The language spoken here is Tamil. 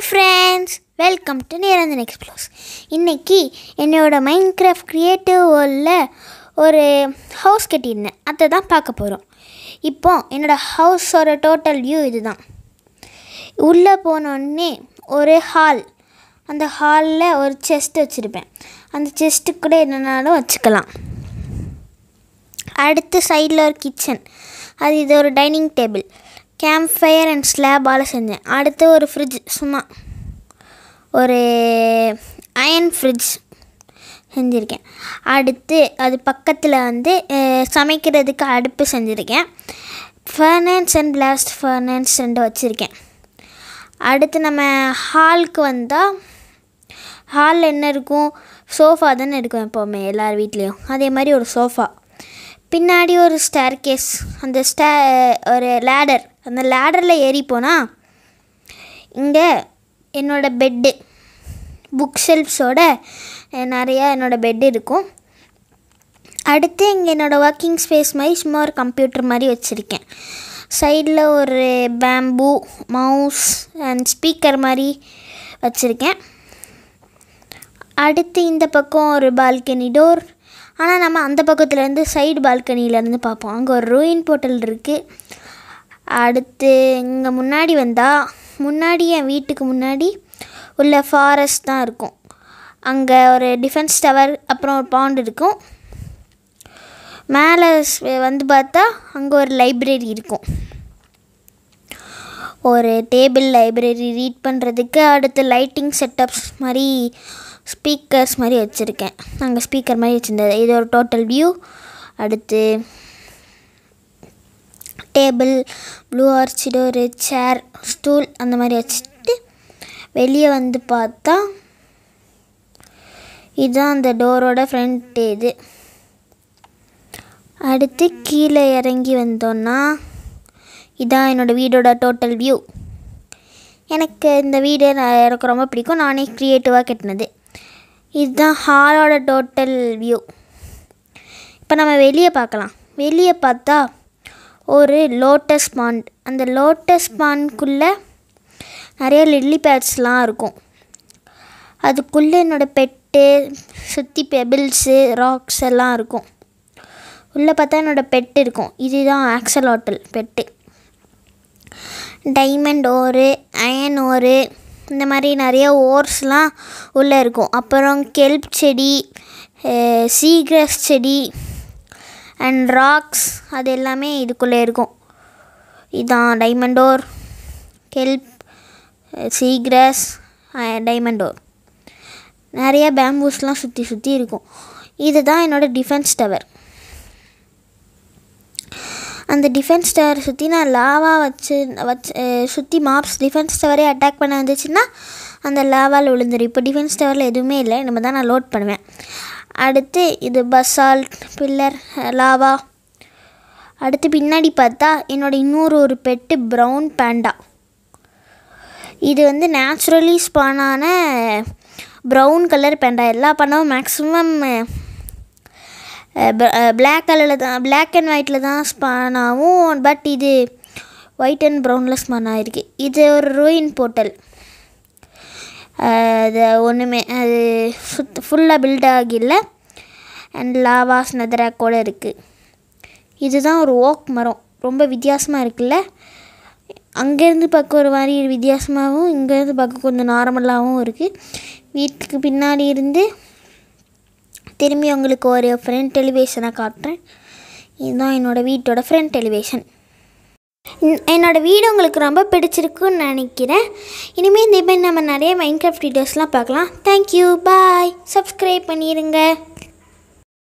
friends welcome to Niranthan explores இன்றைக்கி என்னோட மைண்ட் கிராஃப்ட் க்ரியேட்டிவ் வேர்ல்டில் ஒரு ஹவுஸ் கட்டியிருந்தேன் அதை தான் பார்க்க போகிறோம் இப்போ என்னோடய ஹவுஸோட டோட்டல் வியூ இதுதான் உள்ளே போனோடனே ஒரு ஹால் அந்த ஹாலில் ஒரு செஸ்ட் வச்சுருப்பேன் அந்த செஸ்ட்டு கூட என்னென்னாலும் வச்சுக்கலாம் அடுத்து சைடில் ஒரு கிச்சன் அது இது ஒரு dining table camp fire and ஸ்லாபால் செஞ்சேன் அடுத்து ஒரு ஃப்ரிட்ஜ் சும்மா ஒரு அயன் ஃப்ரிட்ஜ் செஞ்சுருக்கேன் அடுத்து அது பக்கத்தில் வந்து அஹ், சமைக்கிறதுக்கு அடுப்பு செஞ்சுருக்கேன் ஃபர்னன்ஸ் அண்ட் பிளாஸ்ட் ஃபர்னன்ஸ் ரெண்டு வச்சுருக்கேன் அடுத்து நம்ம ஹாலுக்கு வந்தால் ஹாலில் என்ன இருக்கும் சோஃபா தானே இருக்கும் எப்போவுமே எல்லார் வீட்லேயும் அதே மாதிரி ஒரு சோஃபா பின்னாடி ஒரு ஸ்டேர் கேஸ் அந்த ஸ்டே ஒரு லேடர் அந்த லேடரில் ஏறி போனால் இங்கே என்னோடய பெட்டு புக் ஷெல்ஃப்ஸோட நிறையா என்னோடய பெட் இருக்கும் அடுத்து இங்கே என்னோடய ஒர்க்கிங் ஸ்பேஸ் மாதிரி சும்மா ஒரு கம்ப்யூட்டர் மாதிரி வச்சுருக்கேன் சைடில் ஒரு பேம்பு மவுஸ் அண்ட் ஸ்பீக்கர் மாதிரி வச்சுருக்கேன் அடுத்து இந்த பக்கம் ஒரு பால்கனி டோர் ஆனால் நம்ம அந்த பக்கத்துலேருந்து சைடு பால்கனியிலேருந்து பார்ப்போம் அங்கே ஒரு ரூயின் போர்ட்டல் இருக்குது அடுத்து இங்கே முன்னாடி வந்தால் முன்னாடி என் வீட்டுக்கு முன்னாடி உள்ள ஃபாரஸ்ட் தான் இருக்கும் அங்கே ஒரு டிஃபென்ஸ் டவர் அப்புறம் ஒரு பாண்ட் இருக்கும் மேலே ஸ்- வந்து பார்த்தா அங்கே ஒரு லைப்ரரி இருக்கும் ஒரு டேபிள் லைப்ரரி ரீட் பண்ணுறதுக்கு அடுத்து லைட்டிங் செட்டப்ஸ் மாதிரி ஸ்பீக்கர்ஸ் மாதிரி வச்சுருக்கேன் அங்கே ஸ்பீக்கர் மாதிரி வச்சுருந்தது இது ஒரு டோட்டல் வியூ அடுத்து டேபிள் ப்ளூ ஆர்ச்சிடு ஒரு சேர் ஸ்டூல் அந்த மாதிரி வச்சுட்டு வெளியே வந்து பார்த்தா இதுதான் அந்த டோரோட ஃப்ரண்ட் இது அடுத்து கீழே இறங்கி வந்தோன்னா இதான் என்னோடய வீடோட டோட்டல் வியூ எனக்கு இந்த வீடு நான் எனக்கு ரொம்ப பிடிக்கும் நானே க்ரியேட்டிவாக கட்டினது இதுதான் ஹாலோட டோட்டல் வியூ இப்போ நம்ம வெளியே பார்க்கலாம் வெளியே பார்த்தா ஒரு லோட்டஸ் பாண்ட் அந்த லோட்டஸ் பாண்ட்குள்ளே நிறைய லில்லி பேட்ஸ்லாம் இருக்கும் அதுக்குள்ளே என்னோடய பெட்டு சுற்றி பெபிள்ஸு ராக்ஸ் எல்லாம் இருக்கும் உள்ளே பார்த்தா என்னோடய பெட் இருக்கும் இதுதான் axolotl bed diamond ore iron ore இந்த மாதிரி நிறைய ஓர்ஸ்லாம் உள்ளே இருக்கும் அப்புறம் கெல்ப் செடி சீக்ரஸ் செடி அண்ட் ராக்ஸ் அது எல்லாமே இதுக்குள்ளே இருக்கும் இதான் diamond ore kelp seagrass diamond ore நிறைய பேம்பூஸ்லாம் சுற்றி சுற்றி இருக்கும் இதுதான் என்னோடய டிஃபென்ஸ் டவர் அந்த டிஃபென்ஸ் டவர் சுற்றி நான் லாவா வச்சு வச்சு சுற்றி மாப்ஸ் டிஃபென்ஸ் டவரே அட்டாக் பண்ண வந்துச்சுன்னா அந்த லாவாவில் விழுந்துடும் இப்போ டிஃபென்ஸ் டவரில் எதுவுமே இல்லை நம்ம தான் நான் லோட் பண்ணுவேன் அடுத்து இது பசால்ட் பில்லர் லாவா அடுத்து பின்னாடி பார்த்தா என்னோட இன்னொரு ஒரு பெட்டு ப்ரௌன் பேண்டா இது வந்து நேச்சுரலி ஸ்பானான ப்ரௌன் கலர் பேண்டா எல்லா பண்ணவும் மேக்ஸிமம் பிளாக் கலரில் தான் பிளாக் அண்ட் ஒயிட்டில் தான் ஸ்பான் ஆகும் பட் இது ஒயிட் அண்ட் ப்ரௌனில் ஸ்பான் ஆகிருக்கு இது ஒரு ரூயின் போர்ட்டல் அது ஒன்றுமே அது சுத் ஃபுல்லாக பில்ட் ஆகில அண்ட் லாவாஸ் நெதராக்கோடு இருக்குது இதுதான் ஒரு ஓக் மரம் ரொம்ப வித்தியாசமாக இருக்குல்ல அங்கேருந்து பார்க்க ஒரு மாதிரி வித்தியாசமாகவும் இங்கேருந்து பார்க்க கொஞ்சம் நார்மலாகவும் இருக்குது வீட்டுக்கு பின்னாடி இருந்து திரும்பி உங்களுக்கு ஒரு ஃப்ரண்ட் டெலிவேஷனை காட்டுறேன் இதுதான் என்னோடய வீட்டோட ஃப்ரண்ட் டெலிவேஷன் என்னோடய வீடு உங்களுக்கு ரொம்ப பிடிச்சிருக்குன்னு நினைக்கிறேன் இனிமேல் இந்த மாதிரி நம்ம நிறைய மைண்ட் கிராஃப்ட் வீடியோஸ்லாம் பார்க்கலாம் தேங்க்யூ பாய் சப்ஸ்கிரைப் பண்ணிடுங்க